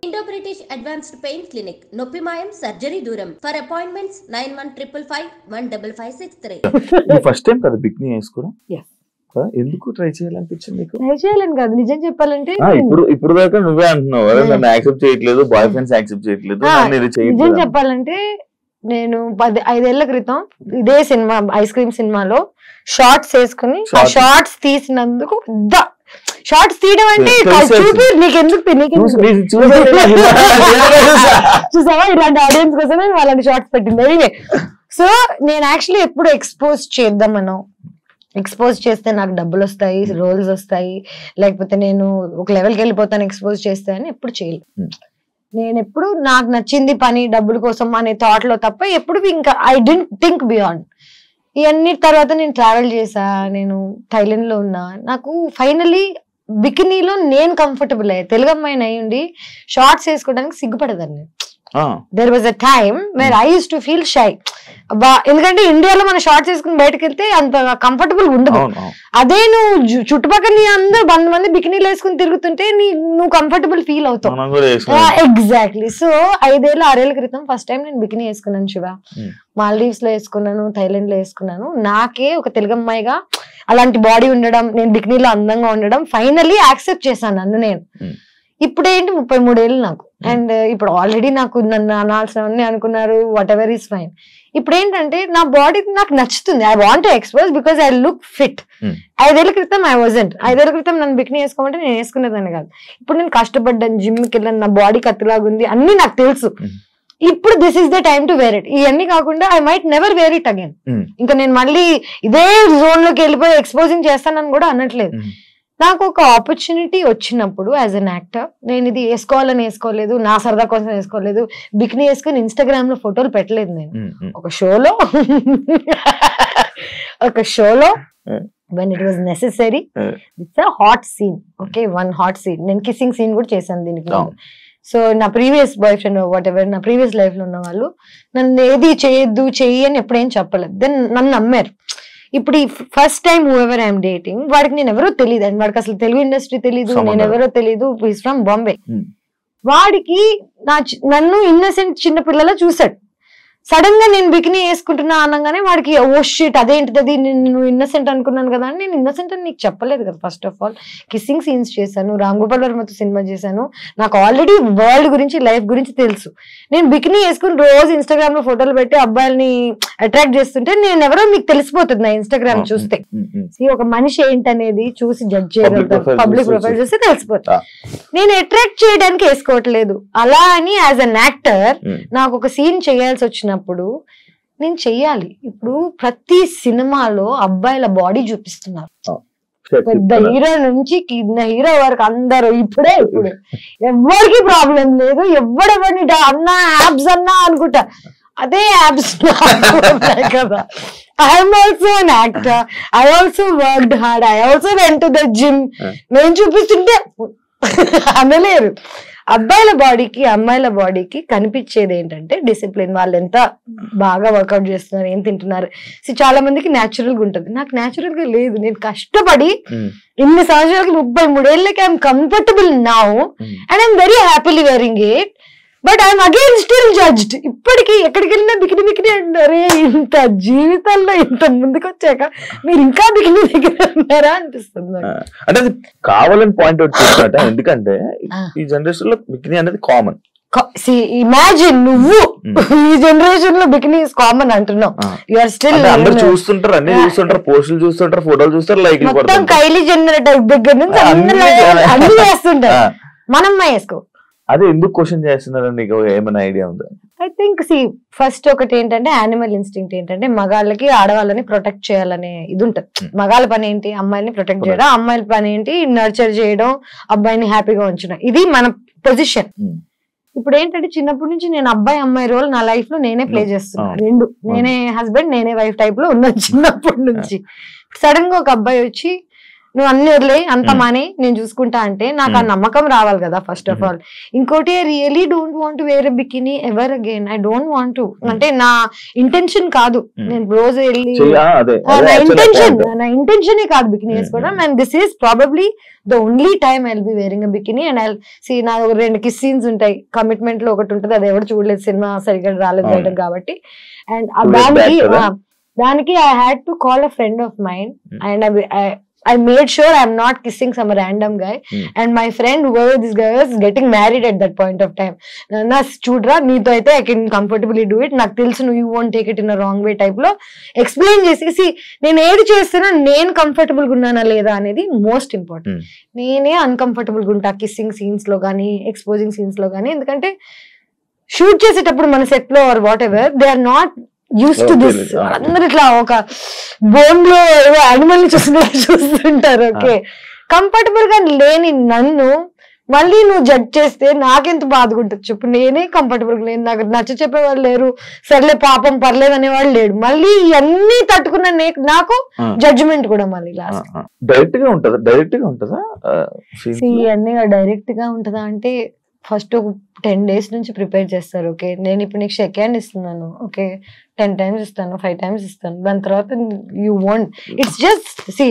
Indo British advanced pain clinic నొప్పి మాయం surgery దూరం for appointments nine one triple five one double five six three ఇది first time కదా bikini వేసుకోవడం Yes. కదా? ఎందుకు ట్రై చేయాలనిపించింది నీకు ట్రై చేయాలని కాదు నిజం చెప్పాలంటే ఆ, ఇప్పుడు ఇప్పుడు దాకా నువ్వే అంటున్నావు "అరే, నన్ను యాక్సెప్ట్ చేయట్లేదు బాయ్ ఫ్రెండ్స్ యాక్సెప్ట్ చేయట్లేదు ఆ, నన్ను ఇది నిజం చేయట్లేదు చెప్పాలంటే నేను పది ఐదేళ్ల క్రితం ఇదే సినిమా ఐస్ క్రీమ్ సినిమాలో షార్ట్స్ వేసుకుని ఆ Shorts. షార్ట్స్ తీసినందుకు పెద్ద షార్ట్స్ తీయడం అంటే తెలుసు, తెలుసు. చూపి నీకెందుకు నీకెందుకు చూసి- నీకు చూసి నాకు ఇలా- చూసావా ఇలాంటి ఆడియన్స్ కోసమే నేను అలాంటి షార్ట్స్ పెట్టింది ఎనీవే సో నేను యాక్చువల్లీ ఎప్పుడు ఎక్స్పోజ్ చేద్దామనో ఎక్స్పోజ్ చేస్తే నాకు డబ్బులు వస్తాయి రోల్స్ వస్తాయి లేకపోతే నేను ఒక లెవెల్కి వెళ్ళిపోతాను ఎక్స్పోజ్ చేస్తే అని ఎప్పుడు చేయలేదు Hmm. నేను ఎప్పుడు నాకు నచ్చింది పని డబ్బుల కోసం అనే థాట్ లో తప్ప ఎప్పుడు ఇంకా ఐ డెంట్ థింక్ బియాండ్ ఇవన్నీ తర్వాత నేను ట్రావెల్ చేసా నేను థైలాండ్ లో ఉన్నా నాకు ఫైనలీ బికినీలో నేను కంఫర్టబుల్ అయ్యా తెలుగు అమ్మాయిని అయి ఉండి షార్ట్స్ వేసుకోవడానికి సిగ్గుపడదాన్ని ఆ, there was a time where I used to feel shy ఎందుకంటే ఇండియాలో మన షార్ట్స్ వేసుకుని బయటకు వెళ్తే అంత కంఫర్టబుల్ ఉండదు అవును అవును. అదే నువ్వు జు- చుట్టుపక్కల నీ అందరూ వంద మంది బికినీలు వేసుకుని తిరుగుతుంటే నీ నువ్వు కంఫర్టబుల్ ఫీల్ అవుతావు మనం కూడా వేసుకున్నాం ఎగ్జాక్ట్లీ సో ఐదేళ్ళ ఆరేళ్ల క్రితం ఫస్ట్ టైం నేను బికినీ వేసుకున్నాను శివ Hmm. మాల్దీవ్స్ లో వేసుకున్నాను థైలాండ్ లో వేసుకున్నాను నాకే ఒక తెలుగు అమ్మాయిగా అలాంటి బాడీ ఉండడం నేను బికినీలో అందంగా ఉండడం ఫైనల్లీ యాక్సెప్ట్ చేశాను నన్ను నేను Hmm. ఇప్పుడు ఏంటి ముప్పై మూడేళ్ళు నాకు అండ్ ఇప్పుడు ఆల్రెడీ నాకు నన్ను అనాల్సినవన్నీ అనుకున్నారు వాట్ ఎవర్ ఈస్ ఫైన్ ఇప్పుడు ఏంటంటే నా బాడీ నాకు నచ్చుతుంది I want expose because I look fit Hmm. ఐదేళ్ల క్రితం ఐ వాజంట్ ఐదేళ్ల క్రితం నన్ను బికినీ వేసుకోమంటే నేను వేసుకునేదాన్ని కాదు ఇప్పుడు నేను కష్టపడ్డాను జిమ్కి వెళ్ళాను నా బాడీ కత్తిలాగా ఉంది అన్ని నాకు తెలుసు Hmm. ఇప్పుడు this is the time to wear it ఇవన్నీ కాకుండా I might never wear it again Hmm. ఇంకా నేను మళ్ళీ ఇదే జోన్ లోకి వెళ్ళిపోయి ఎక్స్పోజింగ్ చేస్తానని కూడా అనట్లేదు Hmm. నాకు ఒక ఆపర్చునిటీ వచ్చినప్పుడు యాజ్ అన్ యాక్టర్ నేను ఇది వేసుకోవాలని వేసుకోలేదు నా సరదా కోసం వేసుకోలేదు బికినీ వేసుకుని ఇన్స్టాగ్రామ్ లో ఫోటోలు పెట్టలేదు నేను ఉమ్, ఉమ్. ఒక షోలో ఒక షోలో Eh. When it was necessary Eh. It's a hot scene okay one hot scene నేను కిస్సింగ్ సీన్ కూడా చేశాను దీనికి అవును. సో నా previous boyfriend whatever నా ప్రీవియస్ లైఫ్ లో ఉన్న వాళ్ళు నన్ను ఏది చేయొద్దు చెయ్యి అని ఎప్పుడేం చెప్పలేదు దెన్ నన్ను నమ్మారు ఇప్పుడు ఈ first time whoever I'm dating వాడికి నేను ఎవరో తెలియదు అండ్ వాడికి అసలు తెలుగు ఇండస్ట్రీ తెలియదు సంబంధం. నేను ఎవరో తెలియదు ఈస్ ఫ్రమ్ బాంబే Hmm. వాడికి నా చి- నన్ను ఇన్నసెంట్ చిన్న పిల్లల చూసాడు సడన్ గా నేను బికినీ వేసుకుంటున్నా అనగానే వాడికి ఓ షీట్ అదేంటిది అది నేను ఇన్నసెంట్ అనుకున్నాను కదా అని నేను ఇన్నసెంట్ అని నీకు చెప్పలేదు కదా first of all kissing scenes చేశాను రామ్ గోపాల్ వర్మతో సినిమా చేశాను నాకు ఆల్రెడీ వరల్డ్ గురించి లైఫ్ గురించి తెలుసు నేను బికినీ వేసుకుని రోజు ఇన్స్టాగ్రామ్ లో ఫోటోలు పెట్టి అబ్బాయిల్ని అట్రాక్ట్ చేస్తుంటే నేను ఎవరో మీకు తెలిసిపోతుంది నా ఇన్స్టాగ్రామ్ ఉమ్, చూస్తే ఉమ్, ఉమ్. See, ఒక మనిషి ఏంటనేది చూసి జడ్జ్ చేయగలుగుతారు profile పబ్లిక్ చూసి ప్రొఫైల్ చూసి. చూస్తే తెలిసిపోతుంది ఆ. నేను అట్రాక్ట్ చేయడానికి వేసుకోవట్లేదు అలా అని యాజ్ అన్ యాక్టర్ ఉమ్. నాకు ఒక సీన్ చేయాల్సి వచ్చినప్పుడు నేను చెయ్యాలి ఇప్పుడు ప్రతి సినిమాలో అబ్బాయిల బాడీ చూపిస్తున్నారు పెద్ద హీరో నుంచి కింద హీరో వరకు అందరూ ఇప్పుడే ఇప్పుడు ఎవరికి ప్రాబ్లం లేదు ఎవడెవరిని డా- అన్నా యాబ్స్ అన్నా అనుకుంటా అదే యాబ్స్ కదా I'm also an actor I also worked hard I also went to the gym Yeah. నేను చూపిస్తుంటే అనలేరు అబ్బాయిల బాడీకి అమ్మాయిల బాడీకి కనిపించేది ఏంటంటే డిసిప్లిన్ వాళ్ళు ఎంత బాగా వర్కౌట్ చేస్తున్నారు ఏం తింటున్నారు సో చాలా మందికి న్యాచురల్ గా ఉంటుంది నాకు న్యాచురల్ గా లేదు నేను కష్టపడి ఉమ్, ఇన్ని సంవత్సరాలకి ముప్పై మూడేళ్ళకి I'm comfortable now um. And I'm very happily wearing it but I'm again still judged ఇప్పటికీ ఎక్కడికి వెళ్ళినా బికిని బికిని అంటారే ఇంత జీవితంలో ఇంత ముందుకు వచ్చాక మీరు ఇంకా బికిని దగ్గర ఉన్నారా అనిపిస్తుంది నాకు. అంటే అది కావాలని పాయింట్ అవుట్ చేసినట్ట ఎందుకంటే ఆ. ఈ జనరేషన్ లో బికినీ అనేది కామన్ ఇమాజిన్ నువ్వు Hmm. ఈ జనరేషన్ లో బికినీ ఇస్ కామన్ అంటున్నావు యు ఆర్ స్టిల్ అంటే అందరు చూస్తుంటారు అన్ని చూస్తుంటారు పోస్టులు చూస్తుంటారు ఫోటోలు చూస్తారు లైక్ మొత్తం కైలీ జనరేటర్ దగ్గర నుంచి ఆ, అన్ని అన్ని అన్ని చేస్తుంటారు మనం వేసుకో అదే ఎందుకు క్వశ్చన్ చేస్తున్నారు నీకు ఏమైనా ఐడియా ఉందా ఐ థింక్ సి ఫస్ట్ ఒకటి ఏంటంటే యానిమల్ ఇన్స్టింక్ట్ ఏంటంటే మగాళ్ళకి ఆడవాళ్ళని ప్రొటెక్ట్ చేయాలనే ఇది ఉంటుంది Hmm. మగాళ్ళ పని ఏంటి అమ్మాయిని ప్రొటెక్ట్ Correct. చేయడం అమ్మాయిల పని ఏంటి నర్చర్ చేయడం అబ్బాయిని హ్యాపీగా ఉంచడం ఇది మన పొజిషన్ Hmm. ఇప్పుడు ఏంటంటే చిన్నప్పటి నుంచి నేను అబ్బాయి అమ్మాయి రోల్ నా లైఫ్ లో నేనే ప్లే Hmm. చేస్తున్నా అవును. రెండు నేనే హస్బెండ్ నేనే వైఫ్ టైప్ లో ఉన్నాను చిన్నప్పటి నుంచి సడన్ గా ఒక అబ్బాయి వచ్చి నువ్వు అన్ని వదిలే అంత Hmm. మనీ నేను చూసుకుంటా అంటే నాకు ఆ Hmm. నమ్మకం రావాలి కదా ఫస్ట్ ఆఫ్ Mhm. ఆల్ ఇంకోటి really don't want wear bikini ever again I don't want అంటే నా ఇంటెన్షన్ కాదు Hmm. నేను రోజు వెళ్ళి చెయ్య- ఆ, అదే ఆ, అదే నా actual ఇంటెన్షన్ point. నా ఇంటెన్షన్ కాదు బికినీ Hmm, వేసుకోవడం hmm. And this is probably the only time I be wearing bikini and I see నా ఒక రెండు కిస్ సీన్స్ ఉంటాయి కమిట్మెంట్ లో ఒకటి ఉంటుంది అది ఎవరు చూడలేదు సినిమా సరిగ్గా రాలేదు అవును. బయటకు కాబట్టి అండ్ Two days దానికి back కదా? ఆ, దానికి I had to call a friend of mind Hmm. And I made sure I'm not kissing some random guy Hmm. And my friend this guy was getting married at that point of time నా చూడరా నీతో అయితే I can comfortably do it నాకు తెలుసు నువ్వు you won't take it in wrong way type లో explain చేసేసి నేను ఏది చేస్తున్నా నేను కంఫర్టబుల్ గా ఉన్నానా లేదా అనేది మోస్ట్ ఇంపార్టెంట్ Hmm. నేనే అన్కంఫర్టబుల్ గా ఉంటా కిస్సింగ్ సీన్స్ లో కానీ ఎక్స్పోజింగ్ సీన్స్ లో కానీ ఎందుకంటే షూట్ చేసేటప్పుడు మన సెట్ లో or whatever they are not used to this Okay, ah. అందరు ఇట్లా ఒక బోన్ లో యానిమల్ ని చూస్తున్నట్టు చూస్తుంటారు ఓకే కంఫర్టబుల్ గా లేని నన్ను మళ్ళీ నువ్వు జడ్జ్ చేస్తే నాకెంత బాధగా ఉంటుంది చెప్పు నేనే కంఫర్టబుల్ గా లేను నాకు నచ్చ చెప్పేవాళ్ళు లేరు సర్లే పాపం పర్లేదు అనేవాళ్ళు లేడు మళ్ళీ ఇవన్నీ తట్టుకున్న నే- నాకు ఆ. జడ్జిమెంట్ కూడా మళ్ళీ ఆ, లాస్ట్ ఆ. డైరెక్ట్ గా ఉంటదా డైరెక్ట్ గా ఉంటదా ఆ, scenes లో? ఇవన్నీ డైరెక్ట్ గా ఉంటుందా అంటే ఫస్ట్ ఒక టెన్ డేస్ నుంచి ప్రిపేర్ చేస్తారు ఓకే నేను ఇప్పుడు నీకు షెక్ హ్యాండ్ ఇస్తున్నాను ఓకే టెన్ టైమ్స్ ఇస్తాను ఫైవ్ టైమ్స్ ఇస్తాను దాని తర్వాత you want it's just see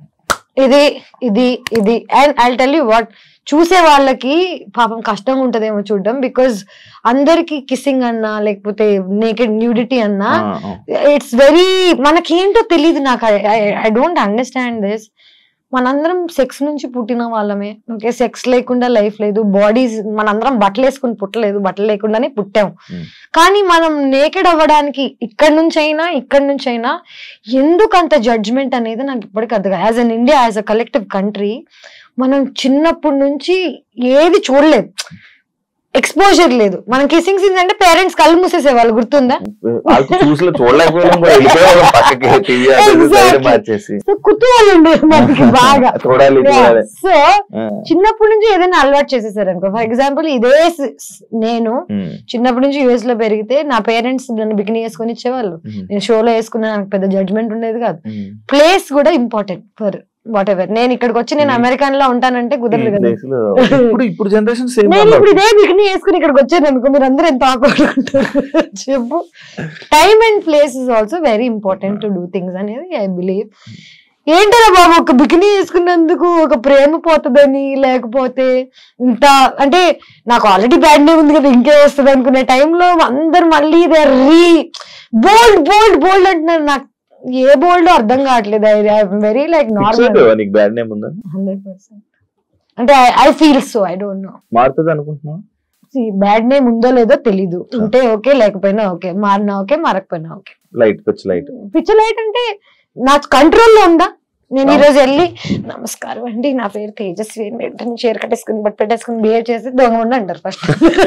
ఇది ఇది ఇది and I tell you what చూసే వాళ్ళకి పాపం కష్టంగా ఉంటదేమో చూడడం బికాజ్ అందరికి కిస్సింగ్ అన్నా లేకపోతే నేకెడ్ న్యూడిటీ అన్నా ఆ, ఆ. ఇట్స్ వెరీ మనకేంటో తెలియదు నాకు ఐ డోంట్ అండర్స్టాండ్ దిస్ మనందరం సెక్స్ నుంచి పుట్టిన వాళ్ళమే ఓకే సెక్స్ లేకుండా లైఫ్ లేదు బాడీస్ మనందరం బట్టలు వేసుకుని పుట్టలేదు బట్టలు లేకుండానే పుట్టాం Hmm. కానీ మనం నేకెడ్ అవ్వడానికి ఇక్కడ నుంచి అయినా ఇక్కడ నుంచి అయినా ఎందుకు అంత జడ్జ్మెంట్ అనేది నాకు ఇప్పటికీ అర్థం as an India as a collective country మనం చిన్నప్పటి నుంచి ఏది చూడలేదు ఎక్స్పోజర్ లేదు మనం కిసింగ్ సీన్స్ అంటే పేరెంట్స్ కళ్ళు మూసేసేవాళ్ళు గుర్తుందా వాళ్ళకి చూసి చూడలేకపోయాం కూడా వెళ్ళిపోయాం పక్కకి టీవీ Exactly. మార్చేసి సో కుతూహలం ఉండేది మనకి బాగా చూడాలి చూడాలి సో ఆ. చిన్నప్పటి నుంచి ఏదైనా అలవాటు చేసేసారు అనుకో ఫర్ ఎగ్జాంపుల్ ఇదే స్- స్- నేను ఉమ్, చిన్నప్పటి నుంచి యుఎస్ లో పెరిగితే నా పేరెంట్స్ నన్ను బికినీ వేసుకొని ఇచ్చేవాళ్ళు ఉమ్, నేను షోలో వేసుకున్నా నాకు పెద్ద జడ్జ్మెంట్ ఉండేది కాదు ఉమ్. ప్లేస్ కూడా ఇంపార్టెంట్ ఫర్ వాట్ ఎవర్ నేను ఇక్కడికి వచ్చి నేను Hmm. అమెరికన్ లో ఉంటానంటే ఈ కుదరదు కదా place లో ఇప్పుడు ఇప్పుడు జనరేషన్ సేమ్ నేను ఇప్పుడు ఇదే బికినీ వేసుకుని ఇక్కడికి వచ్చాను అనుకో మీరు అందరూ ఎంత ఆకూడుకుంటారు చెప్పు time and place is also very important to do things అనేది ఐ బిలీవ్ ఏంటరా బాబు ఒక బికినీ వేసుకున్నందుకు ఒక ప్రేమ పోతుందని లేకపోతే ఇంత అంటే నాకు ఆల్రెడీ బ్యాడ్ నేమ్ ఉంది కదా ఇంకే వస్తుంది అనుకునే టైంలో అందరు మళ్ళీ దే రీ బోల్డ్ బోల్డ్ బోల్డ్ అంటున్నారు నాకు ఏ బోల్డ్ అర్థం కావట్లేదు ఐ వెరీ లైక్ నార్మల్ నీకు బ్యాడ్ నేమ్ ఉందని హండ్రెడ్ పర్సెంట్ అంటే I feel so I don't know మారుతుంది అనుకుంటున్నావు బ్యాడ్ నేమ్ ఉందో లేదో తెలీదు ఉంటే ఓకే లేకపోయినా ఓకే మారినా ఓకే మారకపోయినా ఓకే లైట్ పిచ్ లైట్ పిచ్చి లైట్ అంటే నా కంట్రోల్లో ఉందా నేను ఈ అవును. రోజు వెళ్ళి నమస్కారం అండి నా పేరు తేజస్వి అని వెంటనే చీర కట్టేసుకుని బట్ పెట్టేసుకుని బిహేవ్ చేసి దొంగ ఉండి అంటారు ఫస్ట్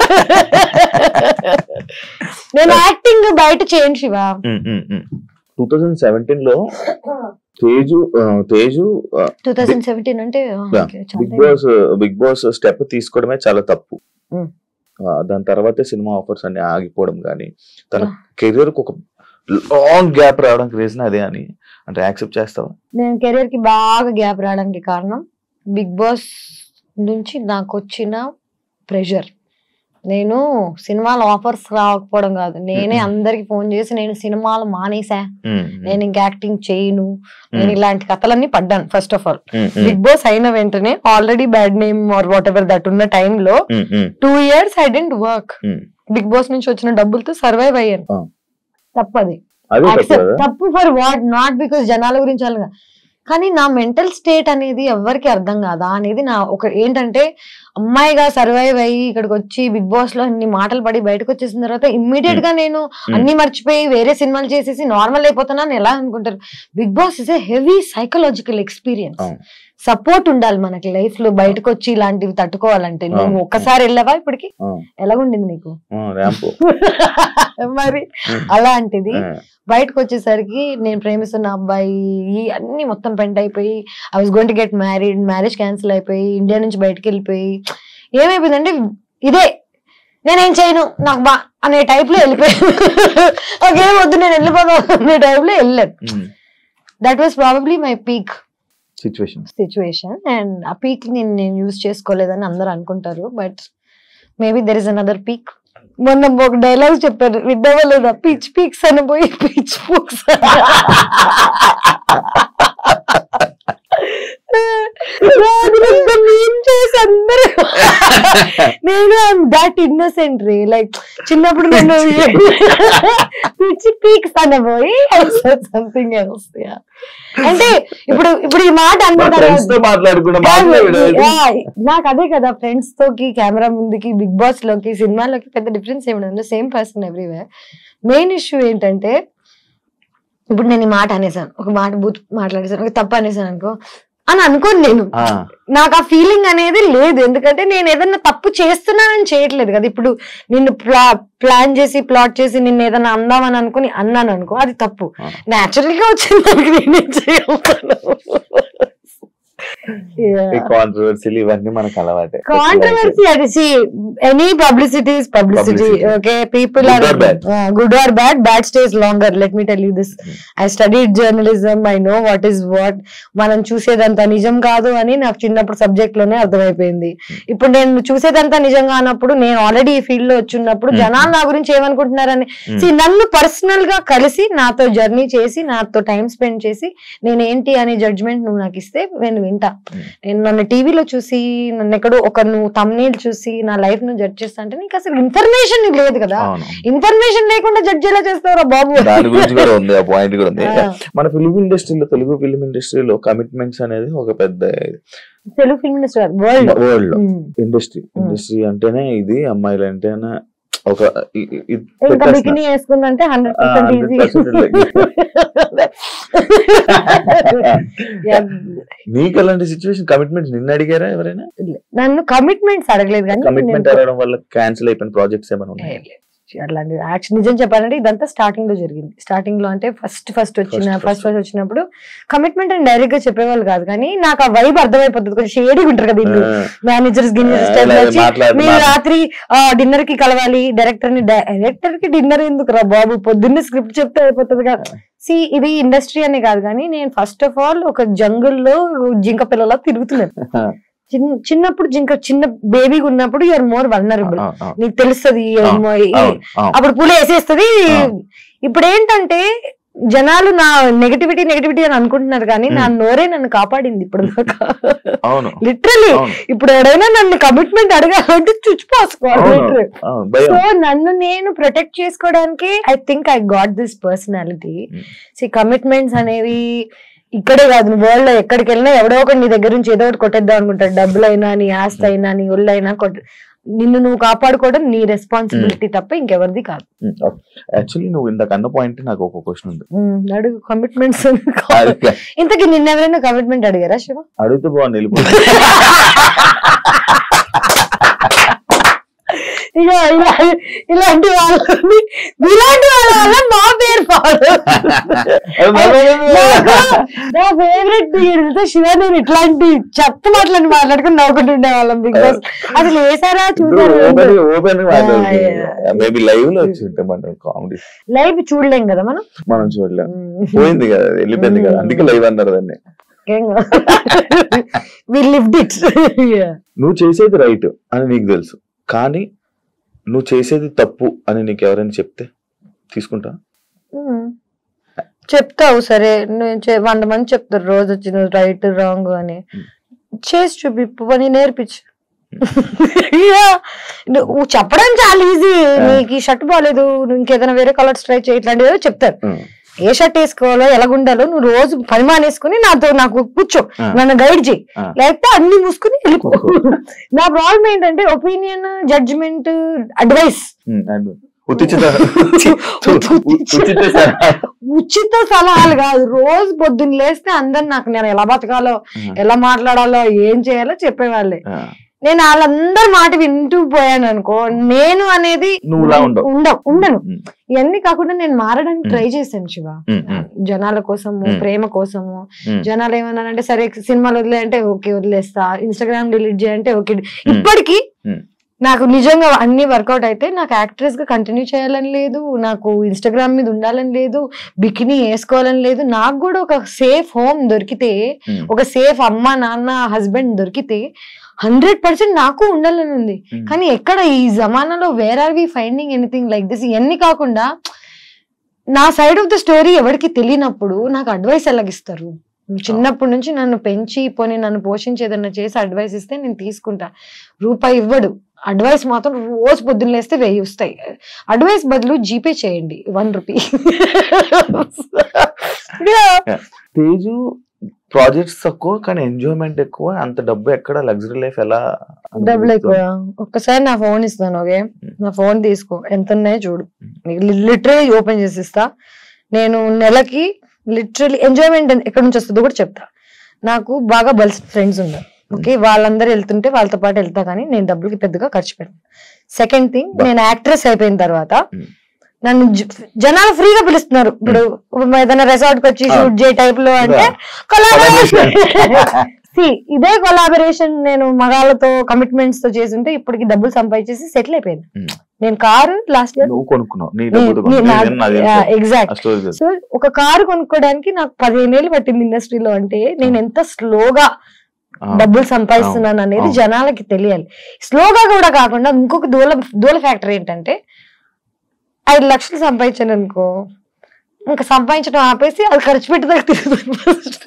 నేను యాక్టింగ్ బయట చేయండి శివ టూ థౌజండ్ సెవెంటీన్ లో తేజు ఆ, తేజు టూ థౌసండ్ సెవెంటీన్ అంటే ఆ, Yeah. okay, చాలా Bigg Boss Bigg Boss step తీసుకోవడమే చాలా తప్పు Mm. ఆ, దాని తర్వాతే సినిమా ఆఫర్స్ అన్ని ఆగిపోవడం కానీ తన Yeah. కెరియర్ ఒక లాంగ్ గ్యాప్ రావడానికి రీజన్ అదే అని అంటే యాక్సెప్ట్ చేస్తావా నేను కెరీర్ కి బాగా గ్యాప్ రావడానికి కారణం బిగ్ బాస్ నుంచి నాకు వచ్చిన ప్రెషర్ నేను సినిమాలు ఆఫర్స్ రాకపోవడం కాదు నేనే Mhm. అందరికి ఫోన్ చేసి నేను సినిమాలు మానేసా Mm, నేను ఇంక యాక్టింగ్ చేయను నేను Mm. ఇలాంటి కథలన్నీ పడ్డాను first of all mm, mm, Bigg Boss అయిన వెంటనే already bad name or whatever that ఉన్న టైంలో mm, mm, two years I didn't work mm. Bigg Boss నుంచి వచ్చిన డబ్బులతో సర్వైవ్ అయ్యాను Ah. తప్పది అదే తప్పు Accept. కదా తప్పు ఫర్ వాట్ నాట్ బికాస్ జనాల గురించి అలాగా కానీ నా మెంటల్ స్టేట్ అనేది ఎవరికి అర్థం కాదా అనేది నా ఒక ఏంటంటే అమ్మాయిగా సర్వైవ్ అయ్యి ఇక్కడికి వచ్చి బిగ్ బాస్ లో అన్ని మాటలు పడి బయటకు వచ్చేసిన తర్వాత ఇమ్మీడియట్ గా నేను అన్ని మర్చిపోయి వేరే సినిమాలు చేసేసి నార్మల్ అయిపోతున్నాను ఎలా అనుకుంటారు Bigg Boss is a heavy psychological experience అవును. సపోర్ట్ ఉండాలి మనకి లైఫ్ లో బయటకు వచ్చి ఇలాంటివి తట్టుకోవాలంటే నువ్వు అవును. ఒక్కసారి వెళ్ళావా ఇప్పటికి ఆ, ఎలాగుండింది నీకు ఆ, ర్యాంపు మరి Mm. అలాంటిది ఆ, బయటకు వచ్చేసరికి నేను ప్రేమిస్తున్న అబ్బాయి ఈ అన్ని మొత్తం పెంట్ అయిపోయి I was going to get married marriage cancel అయిపోయి ఇండియా నుంచి బయటకు వెళ్ళిపోయి ఏమైపోయిందంటే ఇదే నేనేం చేయను నాకు బా అనే టైప్ లో వెళ్ళిపోయాను ఓకేం వద్దు నేను వెళ్ళిపోదాం అనే టైప్ లో వెళ్ళాను mm. That was probably my peak situation situation and ఆ పీక్ నేను నేను యూజ్ చేసుకోలేదని అందరూ అనుకుంటారు but maybe there is another peak మొన్న ఒక డైలాగ్ చెప్పారు విద్దవలేదా పిచ్ పీక్స్ అని పోయి పిచ్ పూక్స్ చేసి అందరూ నేను దాట్ ఇన్నోసెంట్ రే లైక్ చిన్నప్పుడు నేను పిచ్ పీక్స్ అని పోయి సంథింగ్ ఎల్స్ అంటే ఇప్పుడు ఇప్పుడు ఈ మాట అన్న ఫ్రెండ్స్ తో మాట్లాడుకున్న మాట్లాడే Yeah, నాకు అదే కదా ఫ్రెండ్స్ తోకి కెమెరా ముందుకి బిగ్ బాస్ లోకి సినిమాలోకి పెద్ద డిఫరెన్స్ ఏమి ఉండదు same person everywhere main issue ఏంటంటే ఇప్పుడు నేను ఈ మాట అనేసాను ఒక మాట బూత్ మాట్లాడేసాను ఒక తప్పు అనేసాను అనుకో అని అనుకోను నేను నాకు ఆ ఫీలింగ్ అనేది లేదు ఎందుకంటే నేను ఏదైనా తప్పు చేస్తున్నానని చేయట్లేదు కదా ఇప్పుడు నిన్ను ప్లా ప్లాన్ చేసి ప్లాట్ చేసి నిన్ను ఏదైనా అందామని అనుకుని అన్నాను అనుకో అది తప్పు ఆ. నేచురల్ గా వచ్చింది దానికి నేనేం చేయగలుగుతాను ఈ కాంట్రవర్సీలు ఇవన్నీ మనకు అలవాటే కాంట్రవర్సీ అది any publicity is publicity Publicity. Okay people Good or or bad. Good or bad bad stays longer let me tell you this I studied journalism I know what is what మనం చూసేదంతా నిజం కాదు అని నాకు చిన్నప్పుడు subject లోనే అర్థమైపోయింది ఇప్పుడు నేను చూసేదంతా నిజం కానప్పుడు నేను ఆల్రెడీ ఈ ఫీల్డ్ లో వచ్చినప్పుడు Hmm. జనాలు నా గురించి ఏమనుకుంటున్నారని Hmm. See, నన్ను పర్సనల్ గా కలిసి నాతో జర్నీ చేసి నాతో టైం స్పెండ్ చేసి నేను ఏంటి అనే జడ్జ్మెంట్ నువ్వు నాకు ఇస్తే నేను వింటా Hmm. నేను నన్ను టీవీలో చూసి నన్ను ఎక్కడో ఒక నువ్వు తమ్నేల్ చూసి నా లైఫ్ ను జడ్జ్ చేస్తా అంటే నీకు అసలు ఇన్ఫర్మేషన్ లేదు కదా అవును ఇన్ఫర్మేషన్ లేకుండా జడ్జ్ ఎలా చేస్తావురా బాబు దాని గురించి కూడా ఉంది ఆ పాయింట్ కూడా ఉంది ఆ. మన ఫిలిం ఇండస్ట్రీలో తెలుగు ఫిలిం ఇండస్ట్రీలో కమిట్మెంట్స్ అనేది ఒక పెద్ద Telugu film industry world world లో ఇండస్ట్రీ ఇండస్ట్రీ అంటేనే ఇది అమ్మాయిలు అంటేనే ఒక ఇ- ఇ- ఇది ఇంకా పెట్టేస్తున్నా. బికినీ వేసుకుందంటే హండ్రెడ్ ఆ, పర్సెంట్ ఈజీ 100% నీకు అలాంటి సిచ్యువేషన్ కమిట్మెంట్స్ నిన్న అడిగారా ఎవరైనా నన్ను కమిట్మెంట్స్ అడగలేదు కానీ కమిట్మెంట్ నేను- అడగడం వల్ల క్యాన్సిల్ అయిపోయిన ప్రాజెక్ట్స్ ఏమైనా ఉన్నాయి అట్లాంటి యాక్షన్ నిజం చెప్పాలంటే ఇదంతా స్టార్టింగ్ లో జరిగింది స్టార్టింగ్ లో అంటే ఫస్ట్ ఫస్ట్ వచ్చిన First, ఫస్ట్ ఫస్ట్ వచ్చినప్పుడు కమిట్మెంట్ అని డైరెక్ట్ గా చెప్పేవాళ్ళు కాదు కానీ నాకు ఆ వైబ్ అర్థమైపోతుంది కొంచెం షేడీ ఉంటారు కదా ఇల్లు మేనేజర్స్ గిన్నెర్స్ మీరు రాత్రి డిన్నర్ కి కలవాలి డైరెక్టర్ ని డైరెక్టర్ కి డిన్నర్ ఎందుకు రా బాబు పొద్దున్నే స్క్రిప్ట్ చెప్తే అయిపోతుంది కదా సి ఇది ఇండస్ట్రీ అనే కాదు కానీ నేను ఫస్ట్ ఆఫ్ ఆల్ ఒక జంగుల్లో జింక పిల్లలా తిరుగుతున్నాను చిన్న చిన్నప్పుడు జింక చిన్న బేబీగా ఉన్నప్పుడు యూఆర్ మోర్ వల్నరబుల్ నీకు తెలుస్తుంది అప్పుడు పూలు వేసేస్తుంది ఆ. ఇప్పుడు ఏంటంటే జనాలు నా నెగటివిటీ నెగటివిటీ అని అనుకుంటున్నారు కానీ నా నోరే నన్ను కాపాడింది ఇప్పుడు దాకా అవును లిటరలీ అవును ఇప్పుడు ఎవరైనా నన్ను కమిట్మెంట్ అడగాలంటే చుచ్చిపోసుకోవాలి అవును. literally. అవును, భయం సో నన్ను నేను ప్రొటెక్ట్ చేసుకోవడానికి I think I got this personality Mm. See commitments అనేవి ఇక్కడే కాదు వరల్డ్ లో ఎక్కడికి వెళ్ళినా ఎవడో ఒకటి నీ దగ్గర నుంచి ఏదో ఒకటి కొట్టేద్దాం అనుకుంటాడు డబ్బులైనా నీ ఆస్తి అయినా నీ ఒళ్ళైనా కొట్ట నిన్ను నువ్వు కాపాడుకోవడం నీ రెస్పాన్సిబిలిటీ తప్ప ఇంకెవరిది కాదు యాక్చువల్లీ నువ్వు ఇందాక అన్న పాయింట్ నాకు ఒక క్వశ్చన్ ఉంది Mm, అడుగు కమిట్మెంట్స్ అది ఇంతకీ నిన్న ఎవరైనా కమిట్మెంట్ అడిగారా శివ అడిగితే బాగుంది వెళ్ళిపోతుంది ఇక ఇలా ఇలాంటి వాళ్ళని ఇలాంటి వాళ్ళ వల్ల మా పేరు పాడు నా ఫేవరెట్ తెలిస్తే శివ నేను ఇట్లాంటి చెత్త మాటలని మాట్లాడుకుని నవ్వుకుంటుండే వాళ్ళం బిగ్ బాస్ అసలు వేసారా చూసారా open open yeah. Maybe live లో వచ్చి ఉంటే మనం కామెడీ లైవ్ చూడలేం కదా మనం మనం చూడలేం పోయింది కదా వెళ్ళిపోయింది కదా అందుకే లైవ్ అన్నారు దాన్ని వి లివ్డ్ ఇట్ నువ్వు చేసేది రైట్ అని నీకు తెలుసు కానీ నువ్వు చేసేది తప్పు అని నీకు ఎవరైనా చెప్తే తీసుకుంటా చెప్తావు సరే నేను చే- వంద మంది చెప్తారు రోజు వచ్చి నువ్వు రైట్ రాంగ్ అని చేసి చూపి పని నేర్పించు Yeah. నువ్వు చెప్పడం చాలా ఈజీ నీకు ఈ షర్ట్ బాగాలేదు నువ్వు ఇంకేదైనా వేరే కలర్స్ ట్రై చేయి ఇట్లాంటివి ఏదో చెప్తారు ఏ షర్ట్ వేసుకోవాలో ఎలాగుండాలో నువ్వు రోజు పని మానేసుకుని నాతో నాకు కూర్చో ఆ. నన్ను గైడ్ చేయి ఆ. లేకపోతే అన్ని మూసుకుని వెళ్ళిపో నా ప్రాబ్లం ఏంటంటే ఒపీనియన్ జడ్జ్మెంట్ అడ్వైస్ ఉచిత ఉచిత సలహా. ఉచిత సలహాలు కాదు రోజు పొద్దున్న లేస్తే అందరు నాకు నేను ఎలా బతకాలో ఎలా మాట్లాడాలో ఏం చేయాలో చెప్పేవాళ్ళే ఆ, నేను వాళ్ళందరి మాట వింటూ పోయాను అనుకో నేను అనేది నువ్వులా ఉండవు. ఉండవు ఉండను ఉమ్, ఇవన్నీ కాకుండా నేను మారడానికి ఉమ్. ట్రై చేశాను శివ ఉమ్, ఉమ్, జనాల కోసము ఉమ్. ప్రేమ కోసము ఉమ్. జనాలు ఏమన్నారంటే సరే సినిమాలు వదిలే అంటే ఓకే వదిలేస్తా ఇన్స్టాగ్రామ్ డిలీట్ చేయంటే ఓకే ఇప్పటికి ఉమ్. నాకు నిజంగా అన్ని వర్కౌట్ అయితే నాకు యాక్ట్రెస్ గా కంటిన్యూ చేయాలని లేదు నాకు ఇన్స్టాగ్రామ్ మీద ఉండాలని లేదు బికినీ వేసుకోవాలని లేదు నాకు కూడా ఒక సేఫ్ హోమ్ దొరికితే ఉమ్, ఒక సేఫ్ అమ్మ నాన్న హస్బెండ్ దొరికితే హండ్రెడ్ పర్సెంట్ నాకు ఉండాలని ఉంది ఉమ్. కానీ ఎక్కడ ఈ జమానాలో where are we finding anything like this ఇవన్నీ కాకుండా నా సైడ్ ఆఫ్ ద స్టోరీ ఎవరికి తెలియనప్పుడు నాకు అడ్వైస్ ఎలాగిస్తారు చిన్నప్పటి నుంచి నన్ను పెంచి పోనీ నన్ను పోషించి ఏదన్నా చేసి అడ్వైస్ ఇస్తే నేను తీసుకుంటా రూపాయి ఇవ్వడు అడ్వైస్ మాత్రం రోజు పొద్దున్న లేస్తే వెయ్యి వస్తాయి అడ్వైస్ బదులు జీపే చేయండి వన్ రూపీ తేజు ప్రాజెక్ట్స్ తక్కువ కానీ ఎంజాయ్మెంట్ ఎక్కువ అంత డబ్బు ఎక్కడ లగ్జరీ లైఫ్ ఎలా డబ్బులు ఎక్కువ ఒక్కసారి నా ఫోన్ ఇస్తాను ఓకే నా ఫోన్ తీసుకో ఎంత ఉన్నాయో చూడు లిటరలీ ఓపెన్ చేసి ఇస్తా నేను నెలకి లిటరలీ ఎంజాయ్మెంట్ ఎక్కడి నుంచి వస్తుందో కూడా చెప్తా నాకు బాగా బల్స్ ఫ్రెండ్స్ ఉన్నారు ఓకే వాళ్ళందరూ వెళ్తుంటే వాళ్ళతో పాటు వెళ్తా కానీ నేను డబ్బులకి పెద్దగా ఖర్చు పెట్టను సెకండ్ థింగ్ బా. నేను యాక్ట్రెస్ అయిపోయిన తర్వాత Hmm. నన్ను జ- జనాలు ఫ్రీగా పిలుస్తున్నారు ఇప్పుడు ఏదైనా రెసార్ట్ కి వచ్చి Ah. షూట్ చేయ టైప్ లో అంటే కొలాబరేషన్ See, ఇదే కొలాబరేషన్ నేను మగాళ్ళతో కమిట్మెంట్స్ తో చేస్తుంటే ఇప్పటికి డబ్బులు సంపాదించేసి సెటిల్ అయిపోయింది Hmm. నేను కారు లాస్ట్ ఇయర్ నువ్వు కొనుక్కున్నావు నీ డబ్బుతో కొనుక్కున్నావు. నాది తెలుసు. ఎగ్జాక్ట్ ఆ స్టోరీ తెలుసు. సో ఒక కారు కొనుక్కోవడానికి నాకు పదిహేను ఏళ్ళు పట్టింది ఇండస్ట్రీలో అంటే నేను ఎంత స్లోగా ఆ, డబ్బులు సంపాదిస్తున్నాను అనేది అవును. జనాలకి తెలియాలి స్లోగా కూడా కాకుండా ఇంకొక దూల దూల ఫ్యాక్టర్ ఏంటంటే ఐదు లక్షలు సంపాదించాను అనుకో ఇంకా సంపాదించడం ఆపేసి అది ఖర్చు పెట్టేదాకా తిరుగుతాను first.